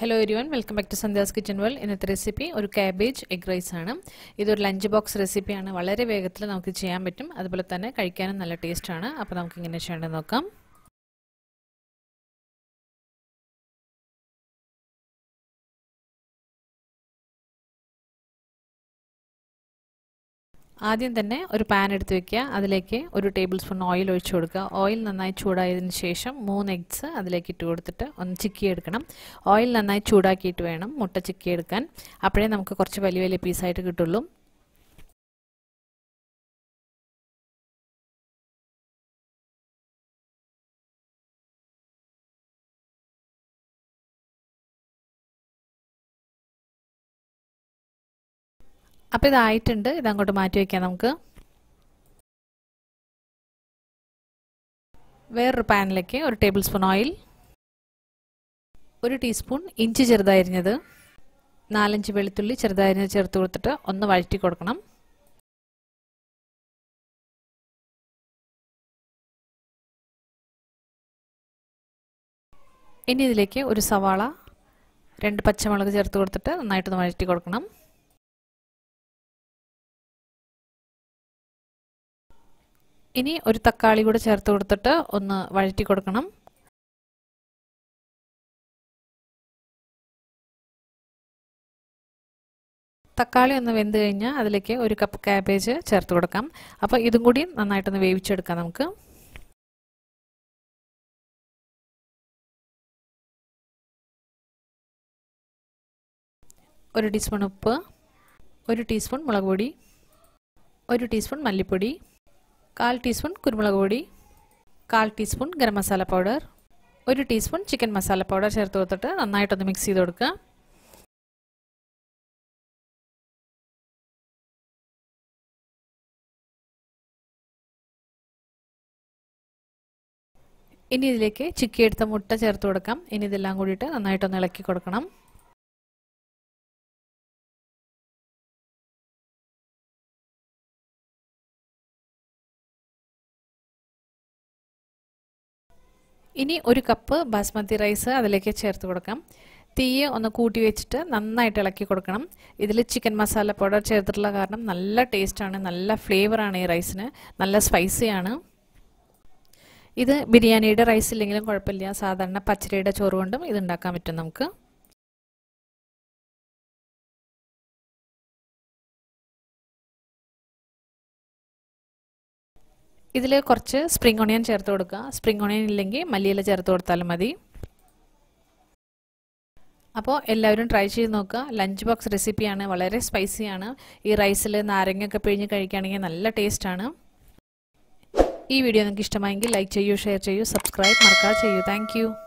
hello everyone welcome back to Sandhya's kitchen world ഇന്നത്തെ recipe ഒരു cabbage egg rice ആണ് ഇതൊരു ലഞ്ച് ബോക്സ് റെസിപ്പിയാണ് വളരെ വേഗത്തിൽ നമുക്ക് ചെയ്യാൻ പറ്റും അതുപോലെ തന്നെ കഴിക്കാനും നല്ല ടേസ്റ്റ് ആണ് അപ്പോൾ നമുക്ക് ഇങ്ങനെ ചെയ്യേണ്ടത് നോക്കാം ആദ്യം തന്നെ ഒരു പാൻ എടുത്ത് വെക്കുക അതിലേക്ക് ഒരു ടേബിൾ സ്പൂൺ ഓയിൽ ഒഴിച്ചു കൊടുക്കുക ഓയിൽ നന്നായി ചൂടായതിനു ശേഷം മൂന്ന് എഗ്സ് അതിലേക്ക് ഇട്ട് കൊടുത്തിട്ട് ഒന്ന് ചിക്കിയെടുക്കണം ഓയിൽ നന്നായി ചൂടാക്കിയിട്ട് വേണം മുട്ട ചിക്കിയെടുക്കാൻ അപ്പോഴേ നമുക്ക് കുറച്ച് വലിയ വലിയ പീസായിട്ട് കിട്ടുള്ളൂ അപ്പോൾ ഇതായിട്ടുണ്ട് ഇതങ്ങോട്ട് മാറ്റി വയ്ക്കാം നമുക്ക് വേറൊരു പാനിലേക്ക് ഒരു ടേബിൾ സ്പൂൺ ഓയിൽ ഒരു ടീസ്പൂൺ ഇഞ്ചി ചെറുതായിരിഞ്ഞത് നാലഞ്ച് വെളുത്തുള്ളി ചെറുതായിരിഞ്ഞത് ചേർത്ത് കൊടുത്തിട്ട് ഒന്ന് വഴറ്റി കൊടുക്കണം ഇനി ഇതിലേക്ക് ഒരു സവാള രണ്ട് പച്ചമുളക് ചേർത്ത് കൊടുത്തിട്ട് നന്നായിട്ടൊന്ന് വഴറ്റി കൊടുക്കണം ഇനി ഒരു തക്കാളി കൂടെ ചേർത്ത് കൊടുത്തിട്ട് ഒന്ന് വഴറ്റി കൊടുക്കണം തക്കാളി ഒന്ന് വെന്ത് കഴിഞ്ഞാൽ അതിലേക്ക് ഒരു കപ്പ് കാബേജ് ചേർത്ത് കൊടുക്കാം അപ്പോൾ ഇതും കൂടി നന്നായിട്ടൊന്ന് വേവിച്ചെടുക്കാം നമുക്ക് ഒരു ടീസ്പൂൺ ഉപ്പ് ഒരു ടീസ്പൂൺ മുളക് പൊടി ഒരു ടീസ്പൂൺ മല്ലിപ്പൊടി കാൽ ടീസ്പൂൺ കുരുമുളക് പൊടി കാൽ ടീസ്പൂൺ ഗരം മസാല പൗഡർ ഒരു ടീസ്പൂൺ ചിക്കൻ മസാല പൗഡർ ചേർത്ത് കൊടുത്തിട്ട് നന്നായിട്ടൊന്ന് മിക്സ് ചെയ്ത് കൊടുക്കുക ഇനി ഇതിലേക്ക് ചിക്കി എടുത്ത മുട്ട ചേർത്ത് കൊടുക്കാം ഇനി ഇതെല്ലാം കൂടിയിട്ട് നന്നായിട്ടൊന്ന് ഇളക്കി കൊടുക്കണം ഇനി ഒരു കപ്പ് ബാസ്മതി റൈസ് അതിലേക്ക് ചേർത്ത് കൊടുക്കാം തീയെ ഒന്ന് കൂട്ടി വെച്ചിട്ട് നന്നായിട്ട് ഇളക്കി കൊടുക്കണം ഇതിൽ ചിക്കൻ മസാല പൗഡർ ചേർത്തിട്ടുള്ള കാരണം നല്ല ടേസ്റ്റാണ് നല്ല ഫ്ലേവറാണ് ഈ റൈസിന് നല്ല സ്പൈസിയാണ് ഇത് ബിരിയാണിയുടെ റൈസ് ഇല്ലെങ്കിലും കുഴപ്പമില്ല സാധാരണ പച്ചരിയുടെ ചോറ് കൊണ്ടും ഇത് ഉണ്ടാക്കാൻ പറ്റും നമുക്ക് ഇതിൽ കുറച്ച് സ്പ്രിംഗ് ഓണിയൻ ചേർത്ത് കൊടുക്കുക സ്പ്രിംഗ് ഓണിയൻ ഇല്ലെങ്കിൽ മല്ലിയില ചേർത്ത് കൊടുത്താലും മതി അപ്പോൾ എല്ലാവരും ട്രൈ ചെയ്ത് നോക്കുക ലഞ്ച് ബോക്സ് റെസിപ്പിയാണ് വളരെ സ്പൈസിയാണ് ഈ റൈസിൽ നാരങ്ങയൊക്കെ പിഴിഞ്ഞ് കഴിക്കുകയാണെങ്കിൽ നല്ല ടേസ്റ്റാണ് ഈ വീഡിയോ നിങ്ങൾക്ക് ഇഷ്ടമായെങ്കിൽ ലൈക്ക് ചെയ്യൂ ഷെയർ ചെയ്യൂ സബ്സ്ക്രൈബ് മറക്കാതെ ചെയ്യൂ താങ്ക്